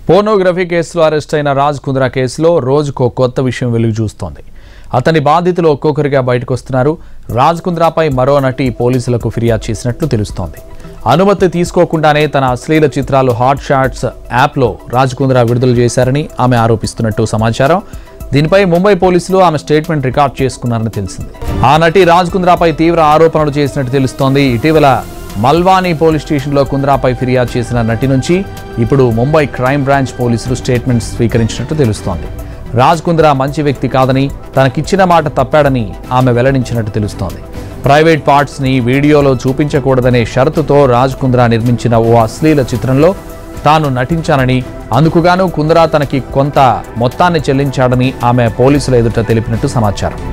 pornography కేసులో arrest అయిన రాజ్ కుంద్రా కేసులో రోజుకో కొత్త విషయం వెలుగు చూస్తోంది అతని బాధితులు ఒక్కొక్కరిగా బయటకు వస్తున్నారు రాజ్ కుంద్రాపై మరో నటి పోలీసులకు ఫిర్యాదు చేసినట్లు తెలుస్తోంది అనుమతి తీసుకోకుండానే తన అశ్లీల చిత్రాలు హాట్ షాట్స్ యాప్లో రాజ్ కుంద్రా విడుదల చేశారని ఆమె ఆరోపిస్తున్నట్టు సమాచారం దీనిపై ముంబై పోలీసులు ఆమె స్టేట్మెంట్ రికార్డ్ చేసుకున్నారని తెలిసింది ఆ నటి రాజ్ కుంద్రాపై తీవ్ర ఆరోపణలు చేసినట్టు తెలుస్తోంది ఇటీవల మల్వానీ పోలీస్ స్టేషన్లో కుంద్రాపై ఫిర్యాదు చేసిన నటి నుంచి ఇప్పుడు ముంబై క్రైమ్ బ్రాంచ్ పోలీసులు స్టేట్మెంట్ స్వీకరించినట్టు తెలుస్తోంది రాజ్ కుంద్రా మంచి వ్యక్తి కాదని తనకిచ్చిన మాట తప్పాడని ఆమె వెల్లడించినట్టు తెలుస్తోంది ప్రైవేట్ పార్ట్స్ని వీడియోలో చూపించకూడదనే షరతుతో రాజ్ కుంద్రా నిర్మించిన ఓ అశ్లీల చిత్రంలో తాను నటించానని అందుకుగాను కుంద్రా తనకి కొంత మొత్తాన్ని చెల్లించాడని ఆమె పోలీసుల ఎదుట తెలిపినట్టు సమాచారం